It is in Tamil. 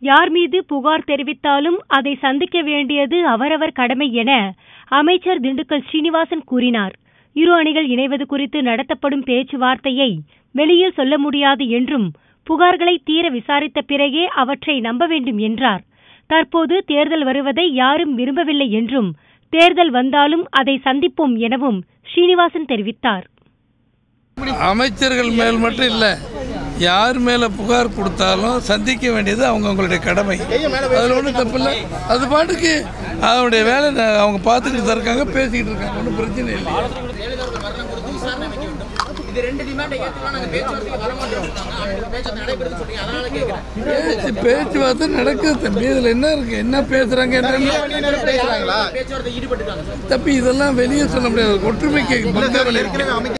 யார் மீது புகார் தெரிவித்தாலும் அதை சந்திக்க வேண்டியது அவரவர் கடமை என அமைச்சர் திண்டுக்கல் ஸ்ரீனிவாசன் கூறினார் இரு அணிகள் இணைவது குறித்து நடத்தப்படும் பேச்சுவார்த்தையை வெளியில் சொல்ல முடியாது என்றும் புகார்களை தீர விசாரித்த பிறகே அவற்றை நம்ப வேண்டும் என்றார் தற்போது தேர்தல் வருவதை யாரும் விரும்பவில்லை என்றும் தேர்தல் வந்தாலும் அதை சந்திப்போம் எனவும் ஸ்ரீனிவாசன் தெரிவித்தார் அமைச்சர்கள் மேல் மட்டும் இல்லை யார் மேலே புகார் கொடுத்தாலும் சந்திக்க வேண்டியது அவங்கவுங்களுடைய கடமை அதில் ஒன்றும் தப்பு இல்லை அது பாட்டுக்கு அவருடைய வேலை ந- அவங்க பார்த்துக்கிட்டு தான் இருக்காங்க பேசிக்கிட்டு இருக்காங்க ஒன்றும் பிரச்சனை இல்லை இது ரெண்டு டிமாண்டை ஏற்றுக்கலாம் நாங்கள் பேச்சுவார்த்தைக்கு வர மாட்டோம் அவங்க பேச்சு நடைபெறுது சொல்றீங்க அதனால கேட்குறேன் பேச்சு பேச்சுவார்த்தை நடக்குது தம்பி இதில் என்ன இருக்கு என்ன பேசுறாங்க என்ன பேச்சுவார்த்தை ஈடுபட்டுருக்காங்க சார் தம்பி இதெல்லாம் வெளியே சொல்ல முடியாது ஒற்றுமைக்கு பங்கம் விளைவிக்கும்